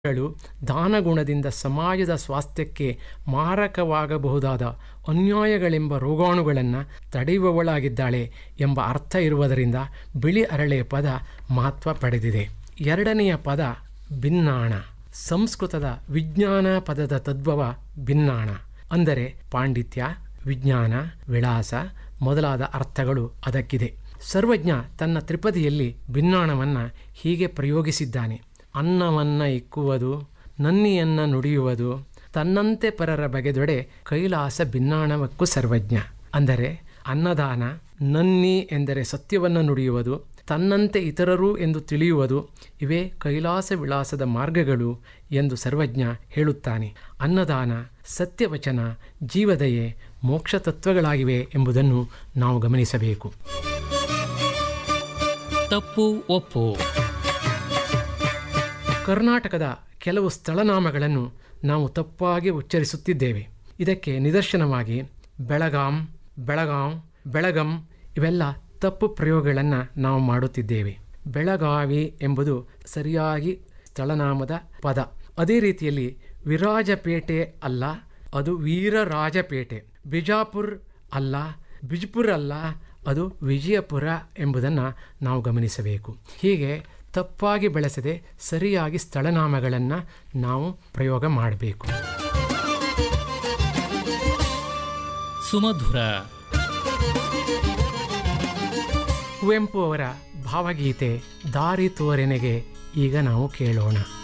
ಗಳು ದಾನಗುಣದಿಂದ ಸಮಾಜದ ಸ್ವಾಸ್ಥ್ಯಕ್ಕೆ ಮಾರಕವಾಗಬಹುದಾದ ಅನ್ಯಾಯಗಳೆಂಬ ರೋಗಾಣುಗಳನ್ನು ತಡೆಯುವವಳಾಗಿದ್ದಾಳೆ ಎಂಬ ಅರ್ಥ ಇರುವುದರಿಂದ ಬಿಳಿ ಅರಳೆ ಪದ ಮಹತ್ವ ಪಡೆದಿದೆ ಎರಡನೆಯ ಪದ ಭಿನ್ನಾಣ ಸಂಸ್ಕೃತದ ವಿಜ್ಞಾನ ಪದದ ತದ್ಭವ ಭಿನ್ನಾಣ ಅಂದರೆ ಪಾಂಡಿತ್ಯ ವಿಜ್ಞಾನ ವಿಳಾಸ ಮೊದಲಾದ ಅರ್ಥಗಳು ಅದಕ್ಕಿದೆ ಸರ್ವಜ್ಞ ತನ್ನ ತ್ರಿಪದಿಯಲ್ಲಿ ಭಿನ್ನಾಣವನ್ನು ಹೀಗೆ ಪ್ರಯೋಗಿಸಿದ್ದಾನೆ ಅನ್ನವನ್ನ ಇಕ್ಕುವುದು ನನ್ನಿಯನ್ನ ನುಡಿಯುವುದು ತನ್ನಂತೆ ಪರರ ಬಗೆದೊಡೆ ಕೈಲಾಸ ಭಿನ್ನಾಣವಕ್ಕೂ ಸರ್ವಜ್ಞ ಅಂದರೆ ಅನ್ನದಾನ ನನ್ನಿ ಎಂದರೆ ಸತ್ಯವನ್ನು ನುಡಿಯುವುದು ತನ್ನಂತೆ ಇತರರು ಎಂದು ತಿಳಿಯುವುದು ಇವೇ ಕೈಲಾಸ ವಿಳಾಸದ ಮಾರ್ಗಗಳು ಎಂದು ಸರ್ವಜ್ಞ ಹೇಳುತ್ತಾನೆ ಅನ್ನದಾನ ಸತ್ಯವಚನ ಜೀವದಯೆ ಮೋಕ್ಷ ತತ್ವಗಳಾಗಿವೆ ಎಂಬುದನ್ನು ನಾವು ಗಮನಿಸಬೇಕು ತಪ್ಪು ಒಪ್ಪು ಕರ್ನಾಟಕದ ಕೆಲವು ಸ್ಥಳನಾಮಗಳನ್ನು ನಾವು ತಪ್ಪಾಗಿ ಉಚ್ಚರಿಸುತ್ತಿದ್ದೇವೆ ಇದಕ್ಕೆ ನಿದರ್ಶನವಾಗಿ ಬೆಳಗಾಂ ಬೆಳಗಾಂ ಬೆಳಗಂ ಇವೆಲ್ಲ ತಪ್ಪು ಪ್ರಯೋಗಗಳನ್ನು ನಾವು ಮಾಡುತ್ತಿದ್ದೇವೆ ಬೆಳಗಾವಿ ಎಂಬುದು ಸರಿಯಾಗಿ ಸ್ಥಳನಾಮದ ಪದ ಅದೇ ರೀತಿಯಲ್ಲಿ ವಿರಾಜಪೇಟೆ ಅಲ್ಲ ಅದು ವೀರರಾಜಪೇಟೆ ಬಿಜಾಪುರ್ ಅಲ್ಲ ಬಿಜ್ಪುರ್ ಅಲ್ಲ ಅದು ವಿಜಯಪುರ ಎಂಬುದನ್ನು ನಾವು ಗಮನಿಸಬೇಕು ಹೀಗೆ ತಪ್ಪಾಗಿ ಬೆಳೆಸದೆ ಸರಿಯಾಗಿ ಸ್ಥಳನಾಮಗಳನ್ನು ನಾವು ಪ್ರಯೋಗ ಮಾಡಬೇಕು ಸುಮಧುರ ಕುವೆಂಪು ಅವರ ಭಾವಗೀತೆ ದಾರಿ ತೋರೆನೆಗೆ ಈಗ ನಾವು ಕೇಳೋಣ